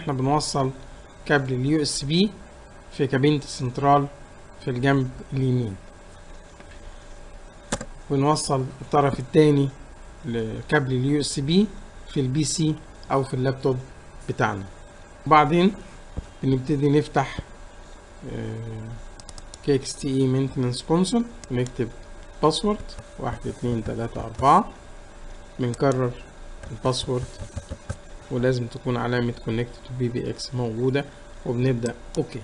احنا بنوصل كابل اليو اس بي في كابينة السنترال في الجنب اليمين ونوصل الطرف التاني لكابل اليو اس بي في البي سي او في اللابتوب بتاعنا وبعدين بنبتدي نفتح كي اكس تي اي مينتنس كونسول ونكتب باسورد واحد اتنين تلاتة اربعة بنكرر الباسورد ولازم تكون علامة كونكت تو بي بي اكس موجودة وبنبدأ اوكي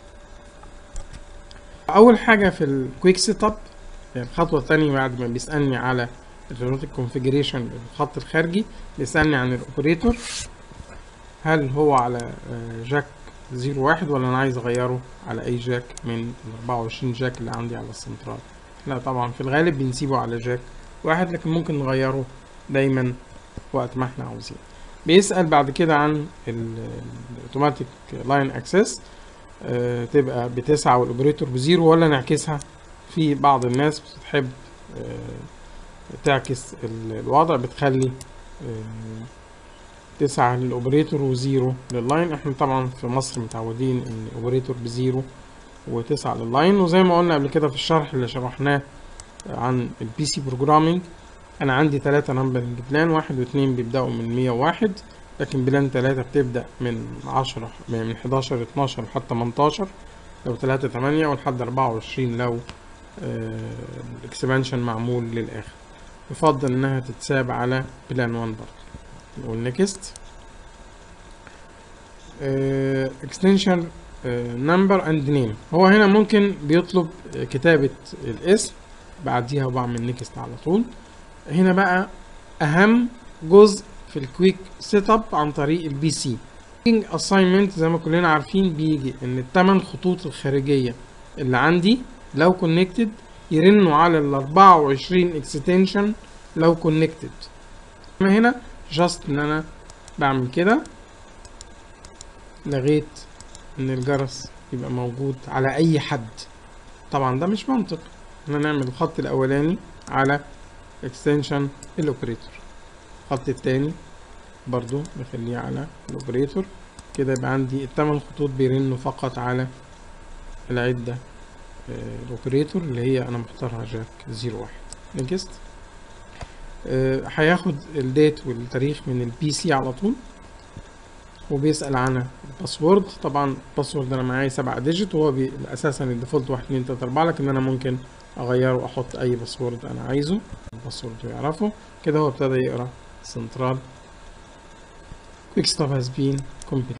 اول حاجة في الكويك سيت اب الخطوة الثانية بعد ما بيسألني على الريموت كونفيجريشن الخط الخارجي بيسألني عن الاوبريتور هل هو على جاك زيرو واحد ولا انا عايز اغيره على اي جاك من ال 24 جاك اللي عندي على السنترال لا طبعا في الغالب بنسيبه على جاك واحد لكن ممكن نغيره دايما وقت ما احنا عاوزين بيسأل بعد كده عن الاوتوماتيك لاين اكسس تبقى بتسعة والاوبريتور بزيرو ولا نعكسها في بعض الناس بتحب آه تعكس الوضع بتخلي آه تسعة للأوبريتور وزيرو لللاين احنا طبعا في مصر متعودين ان اوبريتور بزيرو وتسعة لللاين وزي ما قلنا قبل كده في الشرح اللي شرحناه عن البي سي بروجرامينج انا عندي تلاتة نمبرنج بلان واحد واتنين بيبدأوا من مية وواحد لكن بلان تلاتة بتبدأ من عشرة من حداشر اتناشر لحد تمنتاشر لو تلاتة تمانية ولحد أربعة وعشرين لو الاكسبانشن معمول للآخر يفضل انها تتساب على بلان وان برضه نقول نيكست اكستنشن نمبر اند نيم هو هنا ممكن بيطلب كتابة الاسم بعديها وبعمل نيكست على طول هنا بقى اهم جزء في الكويك سيت اب عن طريق البي سي اساينمنت زي ما كلنا عارفين بيجي ان الثمان خطوط الخارجية اللي عندي لو كونكتد يرنوا على ال 24 اكستنشن لو كونكتد هنا جاست ان انا بعمل كده لغايه ان الجرس يبقى موجود على اي حد طبعا ده مش منطق ان نعمل الخط الاولاني على اكستنشن الاوبريتور الخط التاني برضو نخليه على الاوبريتور كده يبقى عندي الثمان خطوط بيرنوا فقط على العده الاوبريتور اللي هي انا مختارها جاك زيرو واحد نيكست هياخد الديت والتاريخ من البي سي على طول وبيسأل عن الباسورد طبعا الباسورد انا معايا سبعة ديجيت وهو بي... اساسا الديفولت واحد اتنين تلاتة اربعة لكن انا ممكن اغيره واحط اي باسورد انا عايزه الباسورد يعرفه كده هو ابتدى يقرا سنترال كويك ستوب هاز بين كومبليت